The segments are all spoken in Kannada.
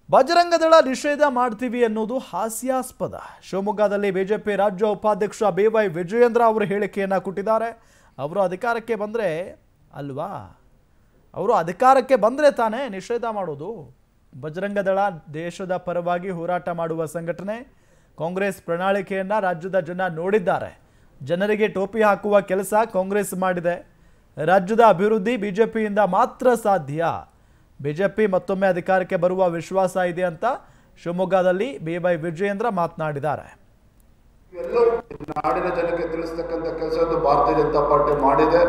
ಬಜರಂಗದಳ ನಿಷೇಧ ಮಾಡ್ತೀವಿ ಅನ್ನೋದು ಹಾಸ್ಯಾಸ್ಪದ ಶಿವಮೊಗ್ಗದಲ್ಲಿ ಬಿಜೆಪಿ ರಾಜ್ಯ ಉಪಾಧ್ಯಕ್ಷ ಬಿ ವೈ ವಿಜಯೇಂದ್ರ ಅವರು ಹೇಳಿಕೆಯನ್ನು ಕೊಟ್ಟಿದ್ದಾರೆ ಅವರು ಅಧಿಕಾರಕ್ಕೆ ಬಂದರೆ ಅಲ್ವಾ ಅವರು ಅಧಿಕಾರಕ್ಕೆ ಬಂದರೆ ತಾನೇ ನಿಷೇಧ ಮಾಡೋದು ಬಜರಂಗದಳ ದೇಶದ ಪರವಾಗಿ ಹೋರಾಟ ಮಾಡುವ ಸಂಘಟನೆ ಕಾಂಗ್ರೆಸ್ ಪ್ರಣಾಳಿಕೆಯನ್ನು ರಾಜ್ಯದ ಜನ ನೋಡಿದ್ದಾರೆ ಜನರಿಗೆ ಟೋಪಿ ಹಾಕುವ ಕೆಲಸ ಕಾಂಗ್ರೆಸ್ ಮಾಡಿದೆ ರಾಜ್ಯದ ಅಭಿವೃದ್ಧಿ ಬಿಜೆಪಿಯಿಂದ ಮಾತ್ರ ಸಾಧ್ಯ ಬಿಜೆಪಿ ಮತ್ತೊಮ್ಮೆ ಅಧಿಕಾರಕ್ಕೆ ಬರುವ ವಿಶ್ವಾಸ ಇದೆ ಅಂತ ಶಿವಮೊಗ್ಗದಲ್ಲಿ ಬಿ ವೈ ವಿಜಯೇಂದ್ರ ಮಾತನಾಡಿದ್ದಾರೆ ಎಲ್ಲರೂ ನಾಡಿನ ಜನಕ್ಕೆ ತಿಳಿಸ್ತಕ್ಕಂಥ ಕೆಲಸವನ್ನು ಭಾರತೀಯ ಜನತಾ ಪಾರ್ಟಿ ಮಾಡಿದೆ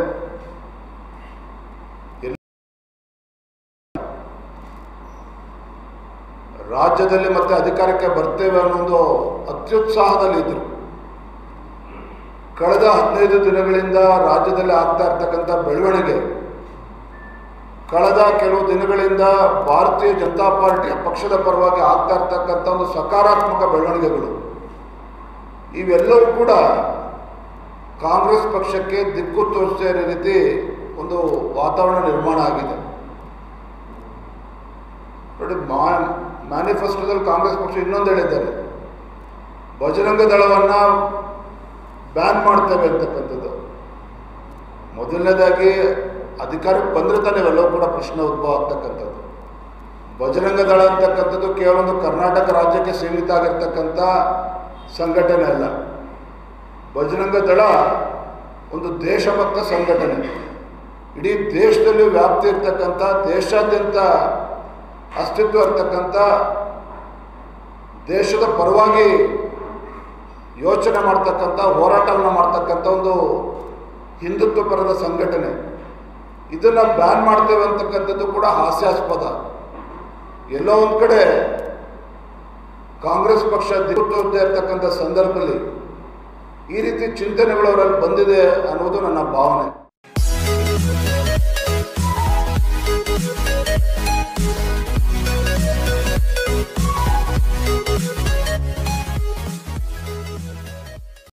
ಎಲ್ಲ- ರಾಜ್ಯದಲ್ಲಿ ಮತ್ತೆ ಅಧಿಕಾರಕ್ಕೆ ಬರ್ತೇವೆ ಅನ್ನೋ ಒಂದು ಅತ್ಯುತ್ಸಾಹದಲ್ಲಿ ಇದ್ರು ಕಳೆದ ಹದಿನೈದು ದಿನಗಳಿಂದ ರಾಜ್ಯದಲ್ಲಿ ಆಗ್ತಾ ಇರ್ತಕ್ಕಂಥ ಬೆಳವಣಿಗೆ ಕಳೆದ ಕೆಲವು ದಿನಗಳಿಂದ ಭಾರತೀಯ ಜನತಾ ಪಾರ್ಟಿಯ ಪಕ್ಷದ ಪರವಾಗಿ ಆಗ್ತಾ ಇರ್ತಕ್ಕಂಥ ಒಂದು ಸಕಾರಾತ್ಮಕ ಬೆಳವಣಿಗೆಗಳು ಇವೆಲ್ಲವೂ ಕೂಡ ಕಾಂಗ್ರೆಸ್ ಪಕ್ಷಕ್ಕೆ ದಿಕ್ಕು ತೋರಿಸ್ತಾ ಇರೋ ರೀತಿ ಒಂದು ವಾತಾವರಣ ನಿರ್ಮಾಣ ಆಗಿದೆ ನೋಡಿ ಮಾ ಮ್ಯಾನಿಫೆಸ್ಟೋದಲ್ಲಿ ಕಾಂಗ್ರೆಸ್ ಪಕ್ಷ ಇನ್ನೊಂದು ಹೇಳಿದ್ದಾರೆ ಬಜರಂಗ ದಳವನ್ನು ಬ್ಯಾನ್ ಮಾಡ್ತೇವೆ ಅಂತಕ್ಕಂಥದ್ದು ಮೊದಲನೇದಾಗಿ ಅಧಿಕಾರಕ್ಕೆ ಬಂದರೆ ತಾನೇ ಇವೆಲ್ಲವೂ ಕೂಡ ಪ್ರಶ್ನೆ ಉದ್ಭವ ಆಗ್ತಕ್ಕಂಥದ್ದು ಬಜರಂಗ ದಳ ಅಂತಕ್ಕಂಥದ್ದು ಕೇವಲ ಒಂದು ಕರ್ನಾಟಕ ರಾಜ್ಯಕ್ಕೆ ಸೀಮಿತ ಆಗಿರ್ತಕ್ಕಂಥ ಸಂಘಟನೆ ಅಲ್ಲ ಬಜರಂಗ ದಳ ಒಂದು ದೇಶಭಕ್ತ ಸಂಘಟನೆ ಇಡೀ ದೇಶದಲ್ಲಿ ವ್ಯಾಪ್ತಿ ಇರ್ತಕ್ಕಂಥ ದೇಶಾದ್ಯಂತ ಅಸ್ತಿತ್ವ ಇರ್ತಕ್ಕಂಥ ದೇಶದ ಪರವಾಗಿ ಯೋಚನೆ ಮಾಡ್ತಕ್ಕಂಥ ಹೋರಾಟವನ್ನು ಮಾಡ್ತಕ್ಕಂಥ ಒಂದು ಹಿಂದುತ್ವ ಪರದ ಸಂಘಟನೆ ಇದನ್ನು ಬ್ಯಾನ್ ಮಾಡ್ತೇವೆ ಅಂತಕ್ಕಂಥದ್ದು ಕೂಡ ಹಾಸ್ಯಾಸ್ಪದ ಎಲ್ಲೋ ಒಂದು ಕಡೆ ಕಾಂಗ್ರೆಸ್ ಪಕ್ಷ ದಿಕ್ಕು ಇರ್ತಕ್ಕಂಥ ಸಂದರ್ಭದಲ್ಲಿ ಈ ರೀತಿ ಚಿಂತನೆಗಳು ಅವರಲ್ಲಿ ಬಂದಿದೆ ಅನ್ನೋದು ನನ್ನ ಭಾವನೆ